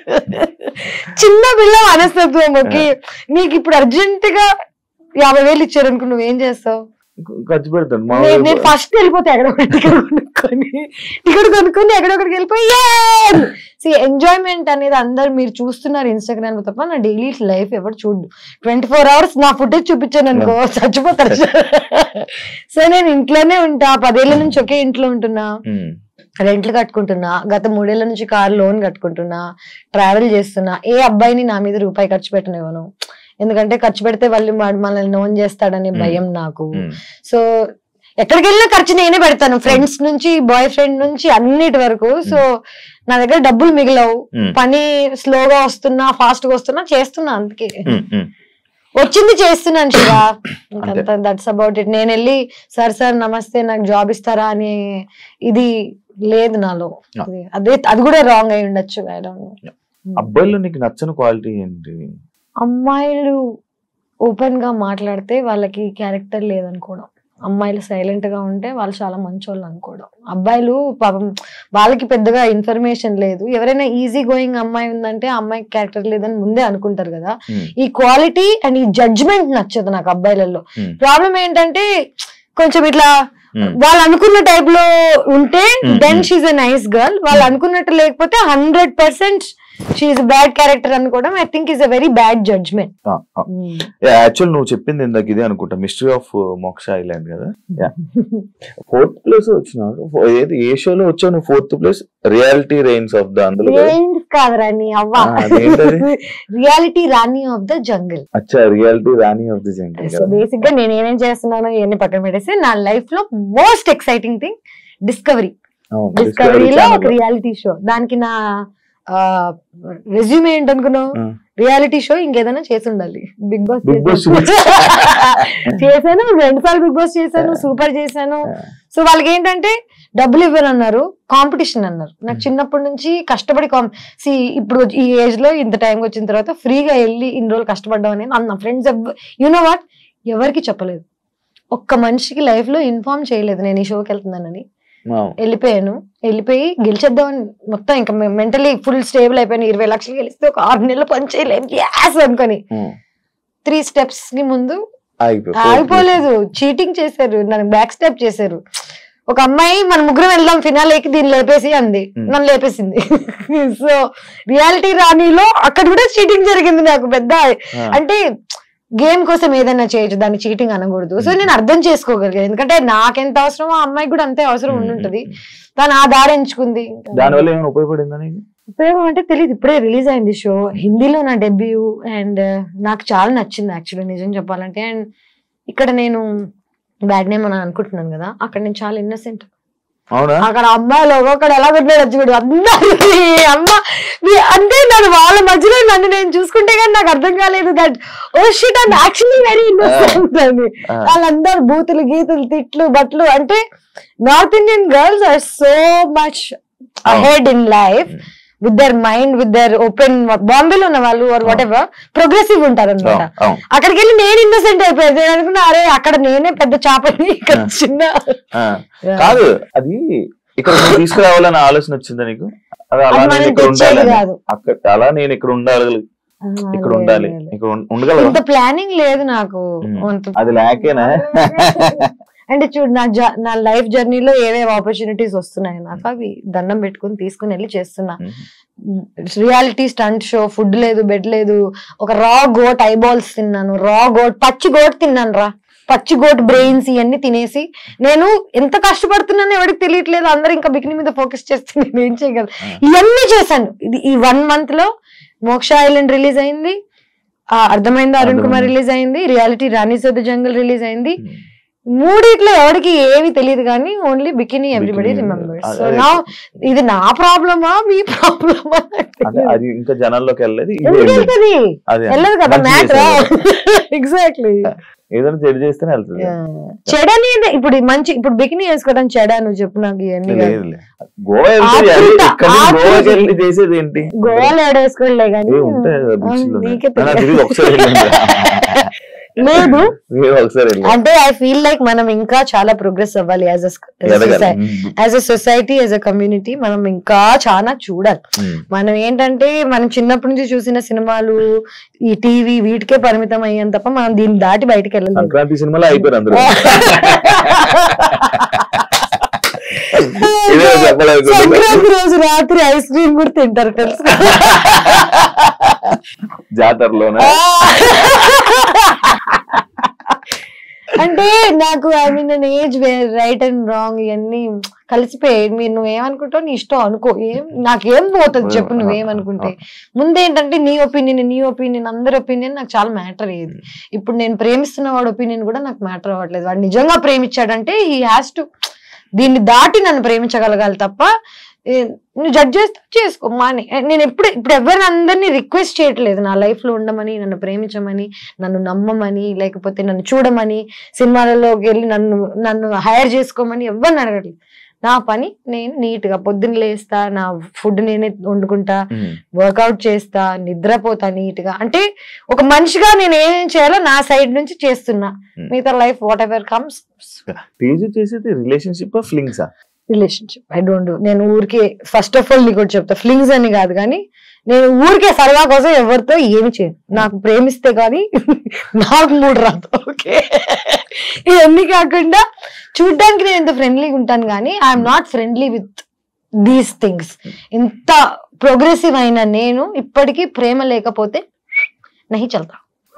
చిన్న పిల్ల మనస్తత్వం ఓకే నీకు ఇప్పుడు అర్జెంట్ గా యాభై వేలు ఇచ్చారు అనుకో నువ్వేం చేస్తావు ఖర్చు పెడతాను మా నేను- ఊరు- నేను ఫస్ట్ వెళ్ళిపోతే ఎక్కడ టికెట్ కొనుక్కొని టికెట్ కొనుక్కొని ఎక్కడొక్కడికి వెళ్ళిపోయి సి ఎంజాయ్మెంట్ అనేది అందరు మీరు చూస్తున్నారు ఇన్స్టాగ్రామ్ లో తప్ప నా డైలీ లైఫ్ ఎవరు చూడు ట్వంటీ ఫోర్ అవర్స్ నా ఫుటేజ్ చూపించాను అనుకో చచ్చిపోతారు సో నేను ఇంట్లోనే ఉంటా పదేళ్ల నుంచి ఒకే ఇంట్లో ఉంటున్నా ఉమ్, రెంట్లు కట్టుకుంటున్నా గత మూడేళ్ల నుంచి కార్ లోన్ కట్టుకుంటున్నా ట్రావెల్ చేస్తున్నా ఏ అబ్బాయిని నా మీద రూపాయి ఖర్చు పెట్టనివ్వను ఎందుకంటే ఖర్చు పెడితే వాళ్ళు వాడు మనల్ని నోన్ చేస్తాడనే Hmm. భయం నాకు ఉమ్, సో ఎక్కడికి వెళ్ళినా ఖర్చు నేనే పెడతాను ఫ్రెండ్స్ నుంచి బాయ్ ఫ్రెండ్ నుంచి అన్నిటి వరకు సో నా దగ్గర డబ్బులు మిగిలవు ఉమ్, పని స్లోగా వస్తున్నా ఫాస్ట్ గా వస్తున్నా చేస్తున్నా అందుకే ఉమ్, ఉమ్. వచ్చింది చేస్తున్నాను శివ అంతే. దట్స్ అబౌట్ ఇట్ నేను వెళ్ళి సార్ సార్ నమస్తే నాకు జాబ్ ఇస్తారా అని ఇది లేదు నాలో Yeah. అది- అదే అది కూడా రాంగ్ అయి ఉండొచ్చు I don't know. అబ్బాయిలో నీకు నచ్చని క్వాలిటీ ఏంటి అమ్మాయిలు ఓపెన్ గా మాట్లాడితే వాళ్ళకి క్యారెక్టర్ లేదనుకోవడం అమ్మాయిలు సైలెంట్ గా ఉంటే వాళ్ళు చాలా మంచోళ్ళు అనుకోవడం అబ్బాయిలు పాపం వాళ్ళకి పెద్దగా ఇన్ఫర్మేషన్ లేదు ఎవరైనా ఈజీ గోయింగ్ అమ్మాయి ఉందంటే ఆ అమ్మాయికి క్యారెక్టర్ లేదని ముందే అనుకుంటారు కదా ఉమ్, ఈ క్వాలిటీ అండ్ ఈ జడ్జ్మెంట్ నచ్చదు నాకు అబ్బాయిలలో ఉమ్, ప్రాబ్లం ఏంటంటే కొంచెం ఇట్లా ఉమ్, వాళ్ళు అనుకున్న టైప్ లో ఉంటే Hmm, then hmm. She's a nice girl వాళ్ళు అనుకున్నట్టు లేకపోతే hundred percent she's bad character అనుకోవడం I think is a very bad judgement ఆ, ఆ. యాక్చువల్ నువ్వు చెప్పింది ఇందాక ఇదే అనుకుంటా మిస్టరీ ఆఫ్ మోక్ష ఐలాండ్ కదా ఫోర్త్ ప్లేస్ వచ్చినావు ఫో- ఏది ఏ షోలో వచ్చావు నువ్వు ఫోర్త్ ప్లేస్ రియాలిటీ రైన్స్ ఆఫ్ ద అందులో కదా? కాదురా నీ అవ్వ ఆ, అదేంటది? Reality Rani of the jungle అచ్చా reality Rani of the jungle so basic గా నేను ఏమేం చేస్తున్నానో ఇవన్నీ పక్కన పెట్టేసి నా లైఫ్ లో మోస్ట్ ఎక్సైటింగ్ థింగ్ డిస్కవరీ డిస్కవరీలో ఒక రియాలిటీ షో దానికి నా రెజ్యూమ్ ఏంటనుకున్నావు ఆ. రియాలిటీ షో ఇంకేదైనా చేసి ఉండాలి బిగ్ బాస్ Big Boss చేశాను రెండు సార్లు బిగ్ బాస్ చేశాను సూపర్ చేశాను సో వాళ్ళకి ఏంటంటే డబ్బులు ఇవ్వరన్నారు కాంపిటీషన్ అన్నారు నాకు చిన్నప్పటి నుంచి కష్టపడి సి ఇప్పుడు ఈ ఏజ్ లో ఇంత టైం వచ్చిన తర్వాత ఫ్రీగా వెళ్ళి ఇన్ని రోజులు కష్టపడ్డాం అనేది నా ఫ్రెండ్స్ యూనో వాట్ ఎవరికి చెప్పలేదు ఒక్క మనిషికి లైఫ్ లో ఇన్ఫార్మ్ చేయలేదు నేను ఈ షోకి వెళ్తున్నానని వెళ్ళిపోయాను వెళ్ళిపోయి గెలిచేద్దామని మొత్తం ఇంకా మెంటలీ ఫుల్ స్టేబుల్ అయిపోయాను ఇరవై లక్షలు గెలిస్తే ఒక ఆరు నెలలు పని చేయలేము గ్యాస్ అనుకొని త్రీ స్టెప్స్ కి ముందు ఆగిపోలేదు చీటింగ్ చేశారు నన్ను బ్యాక్ స్టెప్ చేశారు ఒక అమ్మాయి మన ముగ్గురం వెళ్దాం ఫినాలేకి దీన్ని లేపేసి అంది Hmm. నన్ను లేపేసింది సో రియాలిటీ రాణిలో అక్కడ కూడా చీటింగ్ జరిగింది నాకు పెద్ద అంటే గేమ్ కోసం ఏదైనా చేయొచ్చు దాన్ని చీటింగ్ అనకూడదు సో Hmm. నేను అర్థం చేసుకోగలిగాను ఎందుకంటే నాకెంత అవసరమో ఆ అమ్మాయికి కూడా అంతే అవసరం ఉండుంటది తను ఆ దారి ఎంచుకుంది దానివల్ల ఏమైనా ఉపయోగపడిందా నీకు ఉపయోగం అంటే తెలియదు ఇప్పుడే రిలీజ్ అయింది షో హిందీలో నా డెబ్యూ అండ్ నాకు చాలా నచ్చింది యాక్చువల్లీ నిజం చెప్పాలంటే అండ్ ఇక్కడ నేను బ్యాడ్ నేమ్ అని అనుకుంటున్నాను కదా అక్కడ నేను చాలా ఇన్నసెంట్ అవునా అక్కడ అమ్మాయిలు ఒక్కొక్కడు ఎలా పెట్టాడు చూడు అందరికి అమ్మ మీ- అంటే నన్ను వాళ్ళ మధ్యలో నన్ను నేను చూసుకుంటే కానీ నాకు అర్థం కాలేదు that oh shit and actually very innocent అని ఆ. వాళ్ళందరూ బూతులు గీతులు తిట్లు బట్లు అంటే north Indian girls are so much ahead in life with their mind with their open బాంబేలో ఉన్న వాళ్ళు ఆర్ వాట్ ఎవర్ ప్రోగ్రెసివ్ ఉంటారు అనమాట అవును, అవును. అక్కడికి వెళ్ళి నేను ఇన్నోసెంట్ అయిపోయాను నేను అనుకున్నా అరే అక్కడ నేనే పెద్ద చేపని ఇక్కడ ఆ. చిన్న ఆ. కాదు అది ఇక్కడ నువ్వు తీసుకురావాలని ఆలోచన వచ్చిందా నీకు అది అలా అది నేను మనం ఇక్కడ తెచ్చేది ఉండాలి కాదు. అక్కడ అలా నేను ఇక్కడ ఉండాలి ఇక్కడ లేదు, ఉండాలి లేదు. ఇక్కడ ఉం- ఉండగలవా ఇంత ప్లానింగ్ లేదు నాకు ఉమ్. అంత- అది లేకేనా అంటే చూడు నా జ- నా లైఫ్ జర్నీలో ఏవేవి ఆపర్చునిటీస్ వస్తున్నాయి నాకు అవి దండం పెట్టుకుని తీసుకుని వెళ్ళి చేస్తున్నా రియాలిటీ స్టంట్ షో ఫుడ్ లేదు బెడ్ లేదు ఒక రా గోట్ ఐబాల్స్ తిన్నాను రా గోట్ పచ్చి గోట్ తిన్నాను రా పచ్చి గోట్ బ్రెయిన్స్ ఇవన్నీ తినేసి నేను ఎంత కష్టపడుతున్నానో ఎవరికి తెలియట్లేదు అందరు ఇంకా బికిని మీద ఫోకస్ చేస్తే నేను ఏం చేయగలను ఇవన్నీ చేశాను ఇది ఈ వన్ మంత్ లో మోక్ష ఐలాండ్ రిలీజ్ అయింది ఆ, అర్థమైంది అరుణ్ కుమార్ అర్థమైంది. రిలీజ్ అయింది రియాలిటీ రాణి సోద జంగల్ రిలీజ్ అయింది మూడిట్లో ఎవరికి ఏవి తెలియదు కానీ only bikini everybody Bikini, remembers అదే. సో నా ఇది నా ప్రాబ్లమా మీ ప్రాబ్లమా అంటే అది ఇంకా జనాల్లోకి వెళ్ళలేదు ఇది ఎందుకు వెళ్ళింది. వెళ్తుంది అదే వెళ్ళదు కదా మంచి మ్యాటర్ చేశారు. ఎగ్జాక్ట్లీ ఏదైనా చెడు చేస్తేనే వెళ్తుంది చెడని ఇప్పుడు మంచి ఇప్పుడు బికినీ వేసుకోవడం చెడ నువ్వు చెప్పు నాకు ఇవన్నీ కాదు. లేదులే. గోవా వెళ్తే ఆతృత, అది ఇక్కడ నుంచి ఆతృత. గోవాకి వెళ్ళి చేసేది ఏంటి గోవాలో ఏడేసుకోలే కానీ ఏ ఉంటాయి కదా బీచ్లు నీకే నాకు తెలియదు. తెలియదు ఒకసారి వెళ్ళింది. లేదు మీరు ఒకసారి వెళ్ళి అంటే ఐ ఫీల్ లైక్ మనం ఇంకా చాలా ప్రోగ్రెస్ అవ్వాలి యాజ్ ఎదగాలి as a society as a community మనం ఇంకా చాలా చూడాలి ఉమ్. మనం ఏంటంటే మనం చిన్నప్పటి నుంచి చూసిన సినిమాలు ఈ టీవీ వీటికే పరిమితం అయ్యాం తప్ప మనం దీన్ని దాటి బయటకు వెళ్ళలేదు సంక్రాంతి సినిమాలో అయిపోయారు అందరూ ఇదే చెప్పలేదు సంక్రాంతి రోజు రాత్రి ఐస్ క్రీమ్ కూడా తింటారు తెలుసు జాతరలోన అంటే నాకు ఐ మీన్ నేను ఏజ్ రైట్ అండ్ రాంగ్ ఇవన్నీ కలిసిపోయాయి మీరు నువ్వేమనుకుంటావు నీ ఇష్టం అనుకో ఏం నాకేం పోతుంది చెప్పు నువ్వేమనుకుంటే ముందేంటంటే నీ ఒపీనియన్ నీ ఒపీనియన్ అందరి ఒపీనియన్ నాకు చాలా మ్యాటర్ అయ్యేది ఇప్పుడు నేను ప్రేమిస్తున్న వాడి ఒపీనియన్ కూడా నాకు మ్యాటర్ అవ్వట్లేదు వాడు నిజంగా ప్రేమించాడంటే హీ హ్యాస్ టు దీన్ని దాటి నన్ను ప్రేమించగలగాలి తప్ప ఏ, నువ్వు జడ్జ్ చేస్తే చేసుకో మాని నేను ఎప్పుడు ఇప్పుడు ఎవరిని అందరినీ రిక్వెస్ట్ చేయట్లేదు నా లైఫ్ లో ఉండమని నన్ను ప్రేమించమని నన్ను నమ్మమని లేకపోతే నన్ను చూడమని సినిమాలలోకి వెళ్ళి నన్ను నన్ను హైర్ చేసుకోమని ఎవరిని అడగట్లేదు నా పని నేను నీట్ గా పొద్దున్న లేస్తా నా ఫుడ్ నేనే వండుకుంటా వర్కౌట్ చేస్తా నిద్రపోతా నీట్ గా అంటే ఒక మనిషిగా నేను ఏమేం చేయాలో నా సైడ్ నుంచి చేస్తున్నా Hmm. మిగతా life whatever comes Teju చేసేది రిలేషన్షిప్ ఫ్లింగ్సా రిలేషన్షిప్ ఐ డోంట్ డూ నేను ఊరికే ఫస్ట్ ఆఫ్ ఆల్ నీకు ఒకటి చెప్తా ఫ్లింగ్స్ అని కాదు కానీ నేను ఊరికే సరదా కోసం ఎవరితో ఏమి చేయను నాకు ప్రేమిస్తే కానీ నాకు మూడు రాదు ఓకే ఇవన్నీ కాకుండా చూడ్డానికి నేను ఇంత ఫ్రెండ్లీగా ఉంటాను కానీ I'm not friendly with these things ఇంత ప్రోగ్రెసివ్ అయిన నేను ఇప్పటికీ ప్రేమ లేకపోతే నహి చల్తా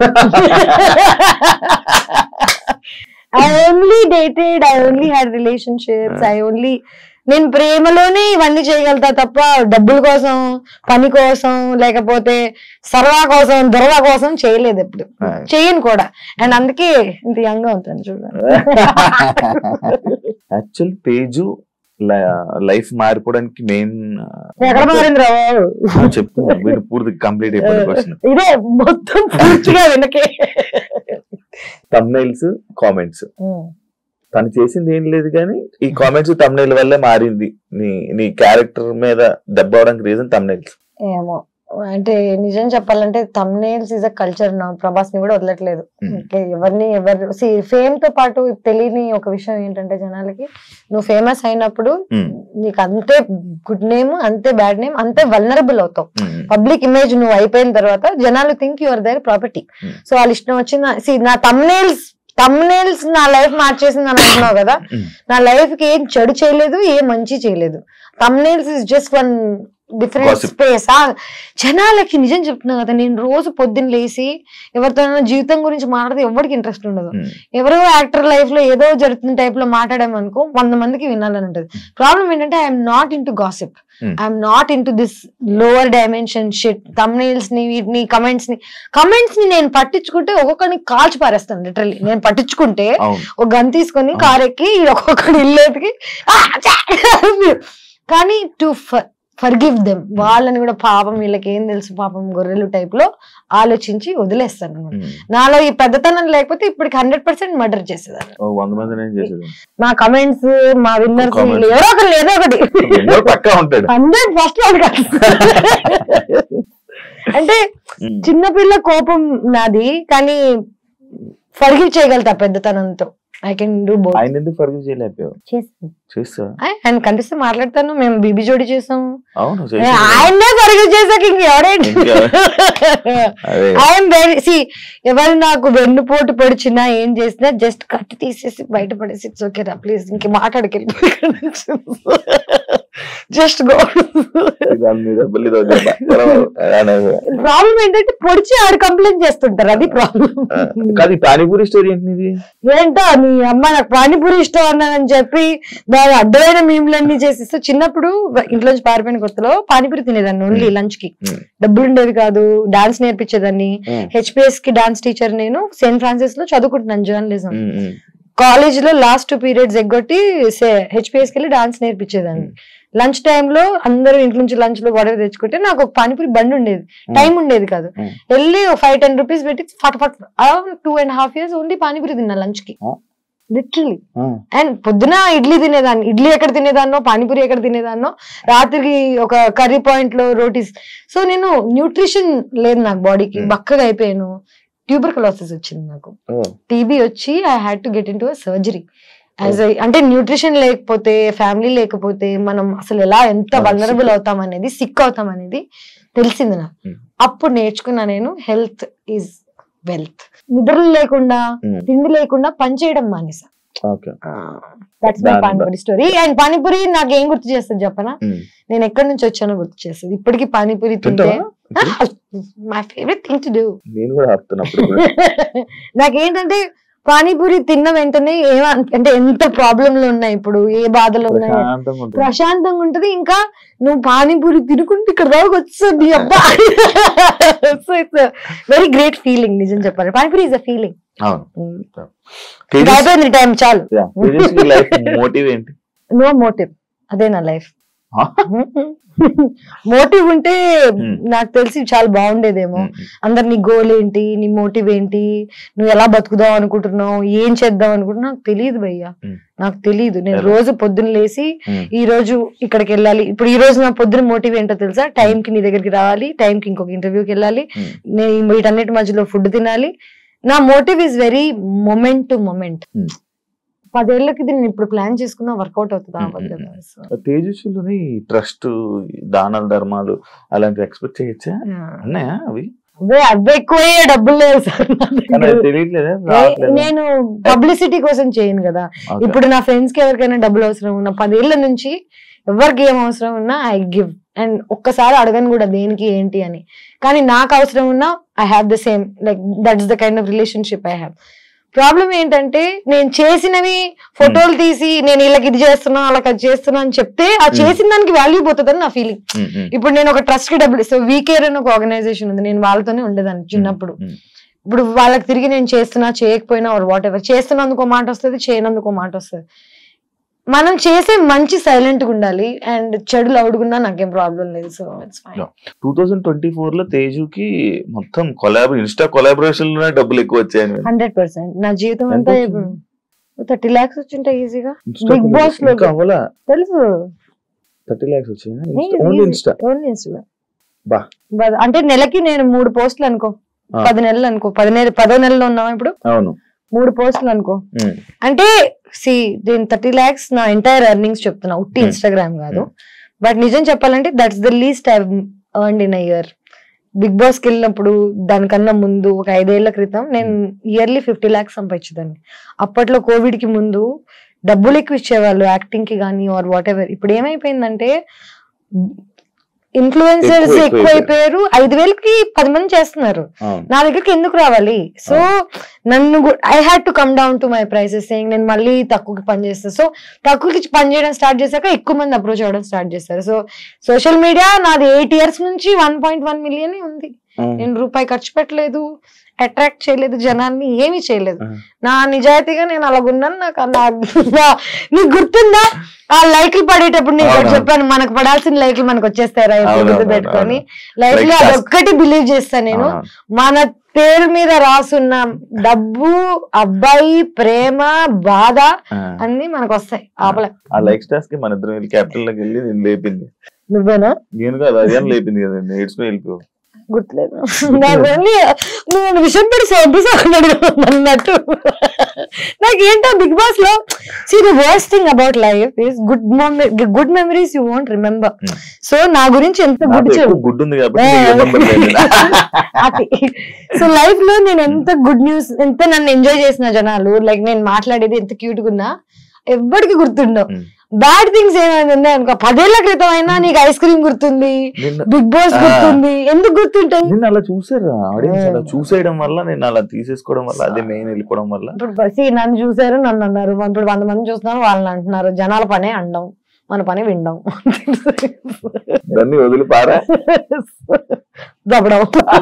I only dated I only had relationships I only నేను ప్రేమలోనే ఇవన్నీ చేయగలుగుతా తప్ప డబ్బుల కోసం పని కోసం లేకపోతే సరదా కోసం దొరవ కోసం చేయలేదు ఎప్పుడు చేయను కూడా అండ్ అందుకే ఇంత యంగ్ ఉంటాను చూడండి యాక్చువల్ తేజు లైఫ్ మారిపోవడానికి మెయిన్ ఎక్కడ మారింది రా బాబు? చెప్పు వీడు పూర్తి కంప్లీట్ అయిపోయిన క్వశ్చన్ ఇదే మొత్తం పూర్తిగా వెనకే తమ్నైల్స్ కామెంట్స్ తను చేసింది ఏం లేదు కానీ ఈ కామెంట్స్ తమ్నైల్ వల్లే మారింది నీ నీ క్యారెక్టర్ మీద దెబ్బ అవడానికి రీజన్ తమ్నైల్స్ ఏమో అంటే నిజం చెప్పాలంటే తమ్నేల్స్ ఇస్ అ కల్చర్ నా ప్రభాస్ ని కూడా వదలట్లేదు Hmm. ఓకే ఎవరిని ఎవరు ఫేమ్ తో పాటు తెలియని ఒక విషయం ఏంటంటే జనాలకి నువ్వు ఫేమస్ అయినప్పుడు నీకు అంతే గుడ్ నేమ్ అంతే బ్యాడ్ నేమ్ అంతే వల్నరబుల్ అవుతావు పబ్లిక్ ఇమేజ్ నువ్వు అయిపోయిన తర్వాత జనాలు think your their property Hmm. So వాళ్ళ ఇష్టం వచ్చిన see, నా తమ్నేల్స్ తమ్నేల్స్ నా లైఫ్ మార్చేసింది అని అంటున్నావు కదా నా లైఫ్ కి ఏం చెడు చేయలేదు ఏం మంచి చేయలేదు thumbnails is just one different Gossip. Space జనాలకి నిజం చెప్తున్నా కదా నేను రోజు పొద్దున్న లేసి ఎవరితోనైనా జీవితం గురించి మాట్లాడితే ఎవరికి ఇంట్రెస్ట్ ఉండదు ఉమ్, ఎవరో యాక్టర్ లైఫ్ లో ఏదో జరుగుతున్న టైప్ లో మాట్లాడామనుకో వంద మందికి వినాలని ఉంటది ప్రాబ్లం ఏంటంటే I'm not into gossip Hmm. I'm not into this lower dimension shit thumbnails ని వీటిని కమెంట్స్ ని కమెంట్స్ ని నేను పట్టించుకుంటే ఒక్కొక్కరిని కాల్చి పారేస్తాను లిటరల్లీ నేను పట్టించుకుంటే అవును ఒక గన్ తీసుకొని అవును. కార్ ఎక్కి ఈ ఒక్కొక్కడి ఇల్లు ఎతికి "ఆ, ఛా!" కానీ టు ఫర్గివ్ దెమ్ వాళ్ళని కూడా పాపం వీళ్ళకి ఏం తెలుసు పాపం గొర్రెలు టైప్ లో ఆలోచించి వదిలేస్తాను అన్నమాట. ఉమ్. నాలో ఈ పెద్దతనం లేకపోతే ఇప్పటికి హండ్రెడ్ పర్సెంట్ మర్డర్ చేసేదాన్ని ఓ వంద మంది నేను చేసేది మా కమెంట్స్ మా విన్నర్స్ Comments. ఎవరో ఒకరు ఏదో ఒకటి ఎన్నో పక్కా ఉంటాడు హండ్రెడ్ ఫస్ట్ అంటే ఉమ్. చిన్నపిల్ల కోపం నాది కానీ ఫర్గివ్ చేయగలుగుతా పెద్దతనంతో ఐ కెన్ డూ బోత్ ఆయన ఎందుకు ఫర్గివ్ చేయలేకపోయావు చేస్తాను చేస్తా ఆయన కనిపిస్తే మాట్లాడతాను మేము బీబీ జోడి చేసాము అవును ఏ, చేసేది. ఆయన్నే ఫర్గివ్ చేసాక ఇంక ఎవడేంటి ఇంకా అదే ఐఎమ్ వెరీ సి ఎవరు నాకు వెన్నుపోటు పొడిచినా ఏం చేసినా జస్ట్ కట్ తీసేసి బయట పడేసి ఇట్స్ ఓకే రా ప్లీజ్ ఇంక మాట్లాడకెళ్ళి జస్ట్ గో దాని మీద బల్లి దొంగ. అనేది. ప్రాబ్లం ఏంటంటే పొడిచి ఆడు కంప్లైంట్ చేస్తుంటారు అది ప్రాబ్లం ఆ, కాదు ఈ పానీపూరి స్టోరీ ఏంటి నీది ఏంటో నీ అమ్మ నాకు పానీపూరి ఇష్టం అన్నానని చెప్పి దాని అడ్డమైన మీమ్లన్నీ చేసిస్తూ చిన్నప్పుడు ఇంట్లోంచి పారిపోయిన కొత్తలో పానీపూరి తినేదాన్ని ఓన్లీ లంచ్ కి Hmm. డబ్బులు ఉండేవి కాదు డాన్స్ నేర్పించేదాన్ని ఉమ్, హెచ్పిఎస్ కి డాన్స్ టీచర్ నేను సెయింట్ ఫ్రాన్సిస్ లో చదువుకుంటున్నాను జర్నలిజం ఉమ్, ఉమ్. కాలేజ్ లో లాస్ట్ టూ పీరియడ్స్ ఎగ్గొట్టి హెచ్పిఎస్ కి వెళ్ళి డాన్స్ నేర్పించేదాన్ని లంచ్ లో అందరూ ఇంటి నుంచి లంచ్ లో గొడవ తెచ్చుకుంటే నాకు ఒక పానీపూరి బండి ఉండేది టైం ఉండేది కాదు Hmm. వెళ్ళి ఫైవ్ టెన్ రూపీస్ పెట్టి ఫట్ ఫట్ two and half years only panipuri తిన్నా లంచ్ కి Oh. లిటరలీ ఆ, అండ్ పొద్దున ఇడ్లీ తినేదాన్ని ఇడ్లీ ఎక్కడ తినేదాన్నో పానీపూరి ఎక్కడ తినేదాన్నో రాత్రికి ఒక కర్రీ పాయింట్ లో రోటీస్ సో నేను న్యూట్రిషన్ లేదు నాకు బాడీకి Hmm. బక్కగా అయిపోయాను ట్యూబర్ కలాసిస్ వచ్చింది నాకు ఓ, టీబీ వచ్చి I had to get into surgery as అంటే న్యూట్రిషన్ లేకపోతే ఫ్యామిలీ లేకపోతే మనం అసలు ఎలా ఎంత Ah, వల్నరబుల్ sick. అవుతాం అనేది సిక్ అవుతాం అనేది తెలిసింది నాకు Hmm. అప్పుడు నేర్చుకున్నా నేను హెల్త్ ఈజ్ వెల్త్ నిద్రలు లేకుండా ఉమ్, తిండి లేకుండా పని చేయడం మానేసా ఓకే దట్స్ మై దాని- పానీపూరి స్టోరీ అండ్ పానీపూరి నాకు ఏం గుర్తు చేస్తుంది చెప్పనా ఉమ్. నేను ఎక్కడి నుంచి వచ్చానో గుర్తు చేస్తుంది ఇప్పటికీ పానీపూరి తింటే తింటావా? My favourite thing to do నేను కూడా ఆపుతున్నప్పుడు కూడా. నాకేంటంటే పానీపూరి తిన్న వెంటనే ఏమ అంటే ఎంత ప్రాబ్లంలు ఉన్నాయి ఇప్పుడు ఏ బాధలు ఉన్నాయి ప్రశాంతంగా ఉంటుంది ప్రశాంతంగా ఉంటది ఇంకా నువ్వు పానీపూరి తినుకుంటే ఇక్కడ దాకా వస్తుంది అబ్బా so it's very great feeling నిజం చెప్పాలి పానీపూరి ఇస్ అ ఫీలింగ్ అవును తేజస్ అయిపోయింది టైం చాలు yeah, తేజస్ లైఫ్ మోటివ్ ఏంటి నో మోటివ్ అదే నా లైఫ్ ఆ? మోటివ్ ఉంటే Hmm. నాకు తెలిసి చాలా బాగుండేదేమో ఉమ్, అందరు నీ గోల్ ఏంటి నీ మోటివ్ ఏంటి నువ్వు ఎలా బతుకుదాం అనుకుంటున్నావు ఏం చేద్దాం అనుకుంటున్నావు నాకు తెలియదు భయ్యా Hmm. నాకు తెలియదు నేను ఎలా? రోజు పొద్దున్న లేచి ఉమ్, ఈ రోజు ఇక్కడికి వెళ్ళాలి ఇప్పుడు ఈ రోజు నా పొద్దున మోటివ్ ఏంటో తెలుసా టైం కి నీ దగ్గరికి రావాలి టైం కి ఇంకొక ఇంటర్వ్యూకి వెళ్ళాలి ఉమ్. నేను వీటన్నిటి మధ్యలో ఫుడ్ తినాలి నా motive is very moment to moment Hmm. పదేళ్లకి ఇది నేను ఇప్పుడు ప్లాన్ చేసుకున్నా వర్కౌట్ అవుతుందా Hmm, అవ్వదు hmm, కదా. So, తేజస్సులోని ట్రస్ట్ దానాలు ధర్మాలు అలాంటివి ఎక్స్పెక్ట్ చేయొచ్చా yeah. ఉన్నాయా అవి అదే అవి ఎక్కువే డబ్బులు లేవు సార్ నా కానీ దగ్గర. అది తెలియట్లేదా ఏ- రావట్లేదా? నేను పబ్లిసిటీ కోసం చేయను కదా Okay. ఇప్పుడు నా ఫ్రెండ్స్ కి ఎవరికైనా డబ్బులు అవసరం ఉన్నా పదేళ్ల నుంచి ఎవరికి ఏం అవసరం ఉన్నా ఐ గివ్ అండ్ ఒక్కసారి అడగను కూడా దేనికి ఏంటి అని కానీ నాకు అవసరం ఉన్నా I have the same like that's the kind of relationship I have problem ఏంటంటే నేను చేసినవి ఫోటోలు తీసి నేను వీళ్ళకి ఇది చేస్తున్నా వాళ్ళకి అది చేస్తున్నా అని చెప్తే ఆ Hmm. చేసిన దానికి వాల్యూ పోతుందని నా ఫీలింగ్ ఉమ్, ఉమ్, ఇప్పుడు నేను ఒక ట్రస్ట్ కి డబ్బులు ఇస్తాను వీకేర్ అని ఒక ఆర్గనైజేషన్ ఉంది నేను వాళ్ళతోనే ఉండేదాన్ని చిన్నప్పుడు ఉమ్, ఇప్పుడు వాళ్ళకి తిరిగి నేను చేస్తున్నా చేయకపోయినా ఆర్ వాట్ ఎవర్ చేస్తున్నందుకు ఒక మాట వస్తుంది చేయనందుకు ఒక మాట వస్తుంది మనం చేసే మంచి సైలెంట్ గా ఉండాలి అండ్ చెడు లౌడ్గున్నా నాకేం ప్రాబ్లం లేదు so it's fine Yeah. Two thousand twenty four లో తేజుకి మొత్తం కొలాబ్ ఇన్స్టా కొలాబరేషన్ లోనే డబ్బులు ఎక్కువ వచ్చాయని హండ్రెడ్ పర్సెంట్ నా జీవితం ఎంత అంతా వచ్చింది? థర్టీ లాక్స్ వచ్చింటాయి ఈజీగా Insta Big Boss లో ఇంకా అవ్వలా తెలుసు థర్టీ లాక్స్ వచ్చాయి Easy, only easy. Insta Only Instagram. బా. బా- అంటే నెలకి నేను మూడు పోస్టులు అనుకో ఆ. పది నెలలు అనుకో పది నెలలు పదో నెలలో ఉన్నాం ఇప్పుడు అవును మూడు పోస్టులు అనుకో ఉమ్, అంటే సి దీని థర్టీ లాక్స్ నా ఎంటైర్ ఎర్నింగ్స్ చెప్తున్నా ఉట్టి Hmm. ఇన్స్టాగ్రామ్ కాదు Hmm. బట్ నిజం చెప్పాలంటే that's the least I earn in year Bigg Boss కి వెళ్ళినప్పుడు దానికన్నా ముందు ఒక ఐదేళ్ల క్రితం నేను ఇయర్లీ ఫిఫ్టీ లాక్స్ సంపాదించేదాన్ని అప్పట్లో కోవిడ్ కి ముందు డబ్బులు ఎక్కువ ఇచ్చేవాళ్ళు యాక్టింగ్ కి కానీ ఆర్ వాట్ ఎవర్ ఇప్పుడు ఏమైపోయిందంటే ఇన్ఫ్లుయెన్సర్స్ ఎక్కువ ఎక్కువ అయిపోయారు ఐదు వేలకి పది మంది చేస్తున్నారు అవును. నా దగ్గరికి ఎందుకు రావాలి సో నన్ను I had to come down to my prices saying నేను మళ్ళీ తక్కువకి పని చేస్తాను సో తక్కువకి పని చేయడం స్టార్ట్ చేశాక ఎక్కువ మంది అప్రోచ్ అవ్వడం స్టార్ట్ చేస్తారు సో సోషల్ మీడియా నాది ఎయిట్ ఇయర్స్ నుంచి వన్ పాయింట్ వన్ మిలియన్ ఉంది అవును. నేను రూపాయి ఖర్చు పెట్టలేదు అట్రాక్ట్ చేయలేదు జనాన్ని ఏమీ చేయలేదు ఆ. నా నిజాయితీగా నేను అలాగున్నాను నాకు ఆ నా- నా- నీకు గుర్తుందా ఆ లైక్లు పడేటప్పుడు నేను ఒకటి అవునవును. చెప్పాను మనకు పడాల్సిన లైక్లు మనకు వచ్చేస్తారా అవునవును, గుర్తు పెట్టుకొని అవును. లైఫ్ లో Like task. అదొక్కటి బిలీవ్ చేస్తాను నేను అవును. మన పేరు మీద రాసున్న డబ్బు అబ్బాయి ప్రేమ బాధ ఆ. అన్ని మనకు వస్తాయి ఆపలే ఆ లైక్ స్టార్స్ కి మన ఇద్దరం వెళ్ళి క్యాపిటల్ లోకి వెళ్ళి నేను లేపింది నువ్వేనా నేను కాదు అదేం లేపింది కదండి ఏడ్చుకుని వెళ్ళిపో గుర్తులేదు నాకు ఓన్లీ నువ్వు విషయం పెట్టి సబ్బు అన్నట్టు నాకు ఏంటో బిగ్ బాస్ లో see the worst thing about life is good good memories you won't remember Hmm. So నా గురించి ఎంత నాకు గుడ్ ఎక్కువ గుడ్ ఉంది కాబట్టి నీకు remember లేదు. సో లైఫ్ లో నేను ఎంత గుడ్ న్యూస్ ఎంత నన్ను ఎంజాయ్ చేసిన జనాలు లైక్ నేను మాట్లాడేది ఎంత క్యూట్ గా ఉన్నా ఎవ్వడికి గుర్తుండవు Hmm. బ్యాడ్ థింగ్స్ ఏమైనా ఉన్నాయి అనుకో పదేళ్ల క్రితం అయినా నీకు ఐస్ క్రీమ్ గుర్తుంది నిన్న బిగ్ బాస్ Ah. గుర్తుంది ఎందుకు గుర్తుంటాయి నిన్న అలా చూసారు ఆడియన్స్ అలా Hmm. చూసేయడం వల్ల నేను అలా తీసేసుకోవడం వల్ల అదే మెయిన్ వెళ్ళిపోవడం వల్ల ఇప్పుడు బస్సు నన్ను చూసారు నన్ను అన్నారు ఇప్పుడు వంద మంది చూస్తున్నారు వాళ్ళని అంటున్నారు జనాల పనే అండం మన పని వినడం దాన్ని వదిలి పారా దబ్బడం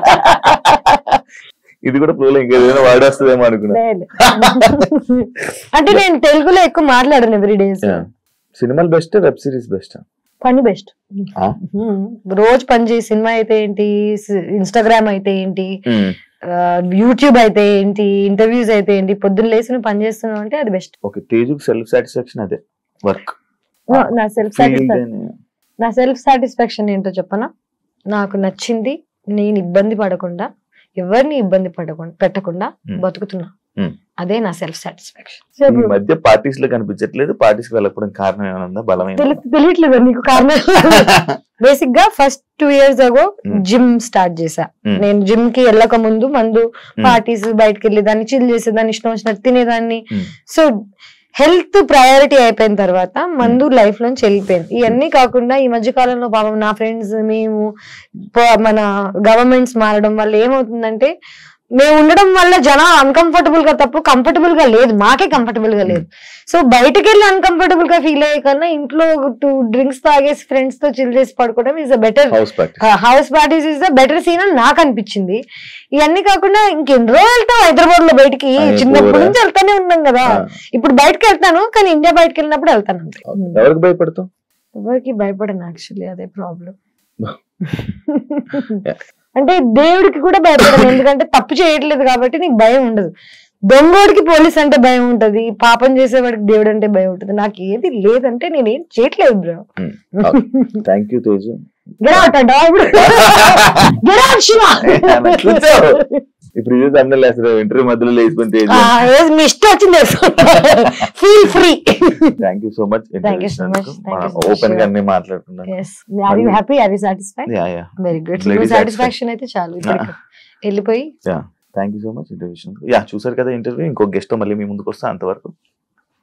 ఇది కూడా ఫ్లో ఇంకేదైనా వాడేస్తుందేమో అనుకున్నా లేదు. అంటే నేను తెలుగులో ఎక్కువ మాట్లాడను ఎవ్రీ డేస్ Yeah. సినిమాలు బెస్ట్ వెబ్ సిరీస్ బెస్ట్ పని బెస్ట్ రోజు పని చేసి సినిమా అయితే ఏంటి ఇన్స్టాగ్రామ్ అయితే ఏంటి యూట్యూబ్ అయితే ఏంటి ఇంటర్వ్యూస్ అయితే ఏంటి పొద్దున్న లేచి నువ్వు పని చేస్తున్నావు అంటే అది బెస్ట్ ఓకే తేజుకి సెల్ఫ్ సాటిస్ఫాక్షన్ అదే వర్క్ నా సెల్ఫ్ సాటిస్ఫాక్షన్ నా సెల్ఫ్ సాటిస్ఫాక్షన్ ఏంటో చెప్పనా నాకు నచ్చింది నేను ఇబ్బంది పడకుండా ఎవరిని ఇబ్బంది పడకుండా పెట్టకుండా Hmm. బతుకుతున్నా Hmm. అదే నా సెల్ఫ్ సాటిస్ఫాక్షన్ ఈ మధ్య పార్టీస్ లో కనిపించట్లేదు పార్టీస్ కి వెళ్ళకపోవడం కారణం ఏమైనా ఉందా బలమైన తెలియట్లేదు నీకు కారణం బేసిక్ గా first two years ago Hmm. Gym start చేశా Hmm. నేను జిమ్ కి వెళ్ళక ముందు మందు పార్టీస్ బయటకు వెళ్ళేదాన్ని చిల్ చేసేదాన్ని ఇష్టం వచ్చినట్టు తినేదాన్ని Hmm. సో హెల్త్ ప్రయారిటీ అయిపోయిన తర్వాత మందు లైఫ్ నుంచి వెళ్ళిపోయింది ఇవన్నీ కాకుండా ఈ మధ్య కాలంలో పాపం నా ఫ్రెండ్స్ మేము ప- మన గవర్నమెంట్స్ మారడం వల్ల ఏమవుతుందంటే మేము ఉండడం వల్ల జనం అన్కంఫర్టబుల్ గా తప్ప కంఫర్టబుల్ గా లేదు మాకే కంఫర్టబుల్ గా లేదు సో బయటకు వెళ్ళి అన్కంఫర్టబుల్ గా ఫీల్ అయ్యే కన్నా ఇంట్లో టూ డ్రింక్స్ తాగేసి ఫ్రెండ్స్ తో చిల్ చేసి పడుకోవడం is a better house party house parties is the better scene అని నాకు అనిపించింది ఇవన్నీ కాకుండా ఇంకెన్ని రోజులు వెళ్తాం హైదరాబాద్ లో బయటికి అయ్యో, చిన్నప్పటి పోరా. నుంచి వెళ్తానే ఉన్నాం కదా ఇప్పుడు బయటకి వెళ్తాను కానీ ఇండియా బయటకు వెళ్ళినప్పుడు వెళ్తాను అంతే ఎవరికి భయపడతావు ఎవరికి భయపడను యాక్చువల్లీ అదే ప్రాబ్లం Yeah. అంటే దేవుడికి కూడా భయపడను ఎందుకంటే తప్పు చేయట్లేదు కాబట్టి నీకు భయం ఉండదు దొంగోడికి పోలీస్ అంటే భయం ఉంటది పాపం చేసేవాడికి దేవుడు అంటే భయం ఉంటది నాకు ఏది లేదంటే నేను ఏం చేయట్లేదు bro thank you Teju Get out, అంట ఇప్పుడు Get out, శివ కూర్చో. ఇప్పుడు ఇది తమిళ లేస్తారు ఇంటర్వ్యూ మధ్యలో లేచిపోయిన తేజు ఆ, ఏది మీ ఇష్టం వచ్చింది feel free thank you so much Thank you so much. Thank you so much, open గా Shiva. అన్ని మాట్లాడుకున్నాను yes are you happy are you satisfied yeah yeah very good Lady satisfaction అయితే చాలు ఇప్పటికి వెళ్ళిపోయి yeah thank you so much interview yeah చూసారు కదా interview ఇంకో గెస్ట్ మళ్ళీ మీ ముందుకు వస్తా అంతవరకు